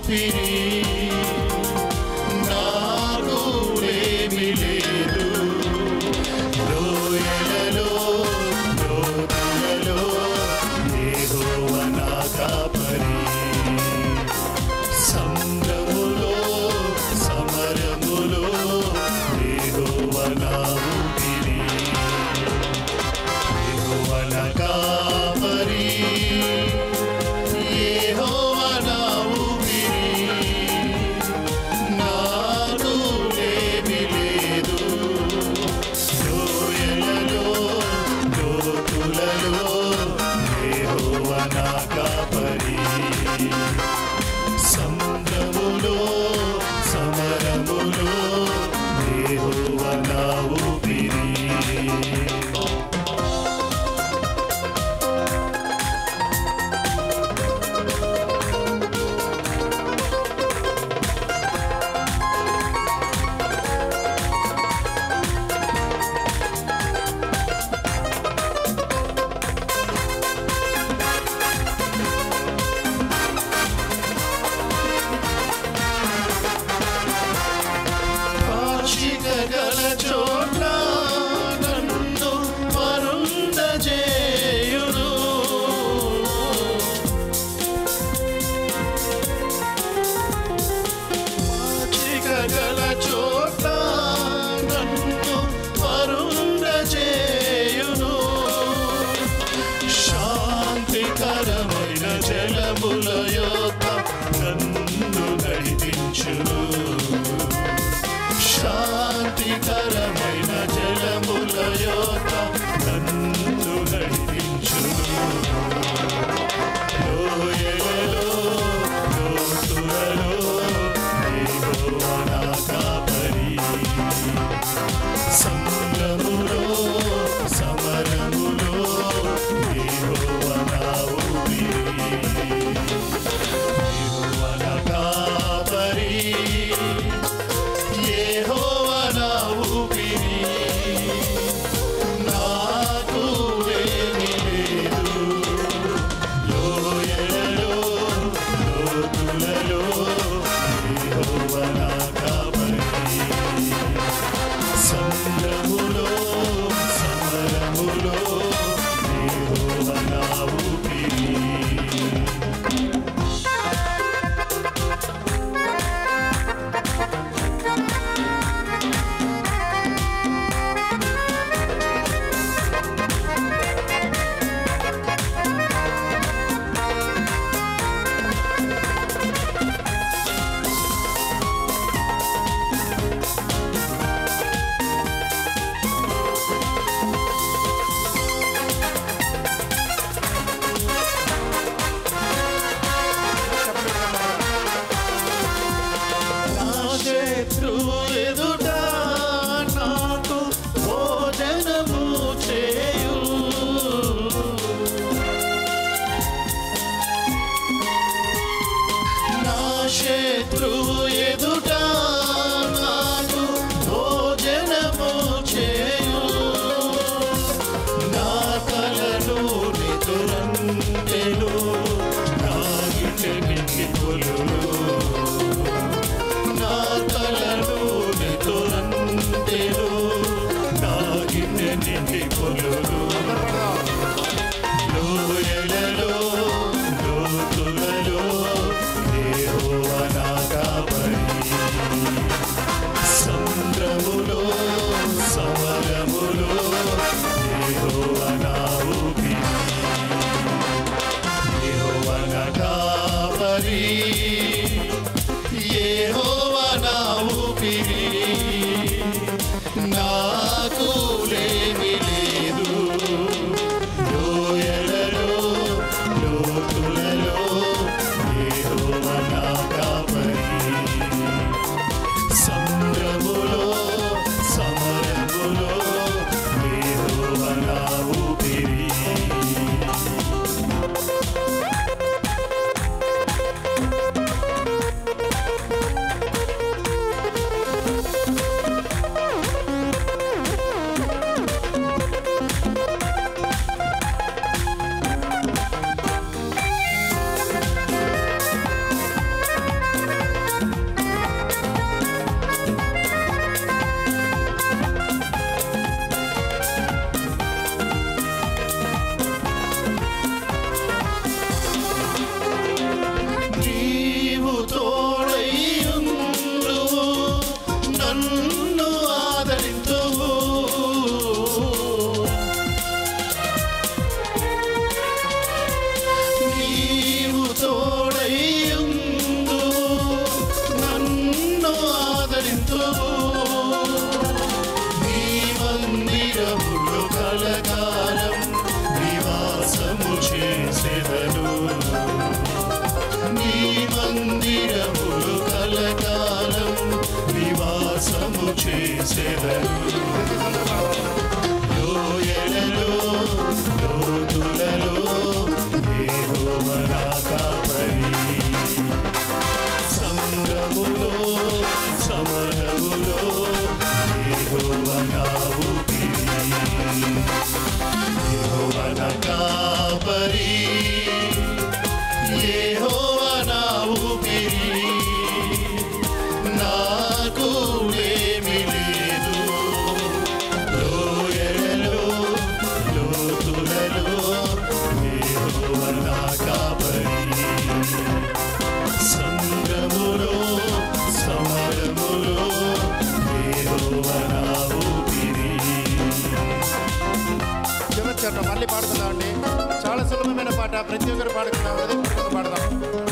ఊపిరి నాకు ఏమి లేదు లోయలలో లోతులలో యెహోవా నా కాపరి సంద్రములో సమరములో యెహోవా నా ఊపిరి యెహోవా నా కాపరి యెహోవా నా ఊపిరి నాకు ఏమి లేదు లోయలలో లోతులలో యెహోవా నా కాపరి సంద్రములో సమరములో యెహోవా నా ఊపిరి పాక్షిక గల చోట నన్ను మరుండజేయును పాక్షిక గల చోట నన్ను మరుండజేయును శాంతికరమైన జలముల యొక్క నన్ను నడిపించును శాంతికరమైన జలముల యొక్క నన్ను నడిపించును లోయలలో లోతులలో యెహోవా నా కాపరి సంద్రములో సమరములో యెహోవా నా ఊపిరి యెహోవా నా కాపరి యెహోవా నా ఊపిరి నాకు ఏమీ లేదు లోయలలో లోతులలో యెహోవా నా కాపరి సంద్రములో సమరములో యెహోవా నా ఊపిరి నా శత్రువు ఎదుట నాకు భోజనము చేయు నా శత్రువు ఎదుట నాకు భోజనము చేయు నా కలను నితురంతెలు నా గిట్టె నిండి పొలులు నా తలను నితురంతెలు నా గిన్నె నిండి పొలులు లోయలలో లోతులలో యెహోవా నా కాపరి సంద్రములో సమరములో యెహోవా నా ఊపిరి యెహోవా నా కాపరి యెహోవా నా ఊపిరి నాకు లేమి లేదు లోయలలో లోతులలో యెహోవా నా కాపరి సంద్రములో సమరములో యెహోవా నా ఊపిరి చేసెదను లోయలలో లోతులలో యెహోవా నా కాపరి సంగములో సమరములో యెహోవా నా ఊపిరి యెహోవా నా కాపరి యెహోవా నా ఊపిరి నాకు ఏమీ లేదు లోయలలో లోతులలో యెహోవా నా కాపరి సంగములో సమరములో యెహోవా నా ఊపిరి చివరి చరణం మళ్ళీ పాడుకుందామండి చాలా సులభమైన పాట ప్రతి ఒక్కరు పాడుకుందాం హృదయపూర్వకంగా పాడదాం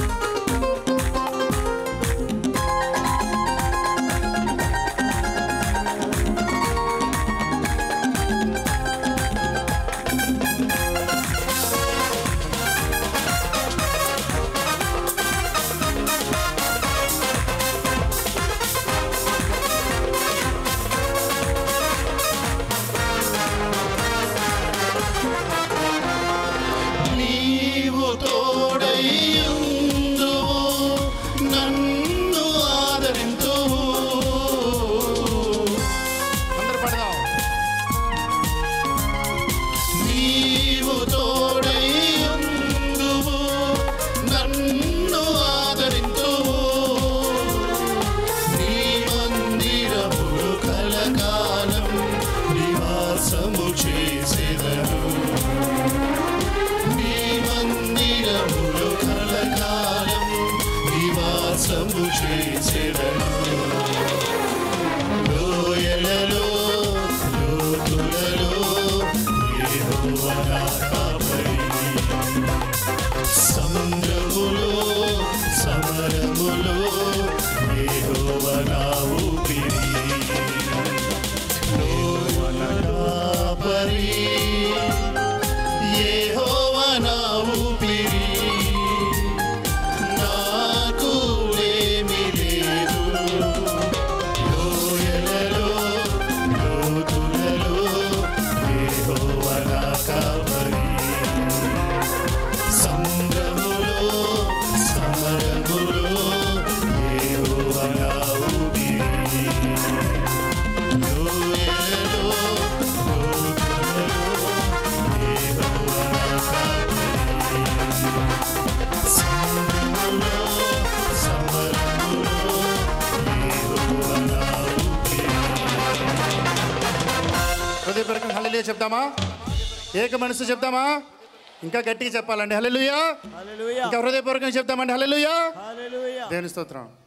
నీవు తోడైయుందువు నన్ను ఆదరింతువు అందరూ పాడదాం నీవు తోడైయుందువు నన్ను ఆదరింతువు నీ మందిరములు కలకాలం నివాసము చేసెదను నీ మందిరములు కలకాలం నివాసము చేసెదను లోయలలో లోతులలో యెహోవా నా కాపరి సంద్రములో సమరములో యెహోవా నా ఊపిరి యెహోవా నా కాపరి యెహోవా నా ఊపిరి నాకు ఏమీ లేదు లోయలలో లోతులలో యెహోవా నా కాపరి సంద్రములో సమరములో యెహోవా నా ఊపిరి లోయలలో లోతులలో యెహోవా నా కాపరి సంద్రములో సమరములో యెహోవా నా ఊపిరి హృదయపూర్వకంగా హల్లెలూయా చెప్దామా ఏక మనసు చెప్దామా ఇంకా గట్టిగా చెప్పాలండి హల్లెలూయా హల్లెలూయా ఇంకా హృదయపూర్వకంగా చెప్దామండి హల్లెలూయా హల్లెలూయా దేవుని స్తోత్రం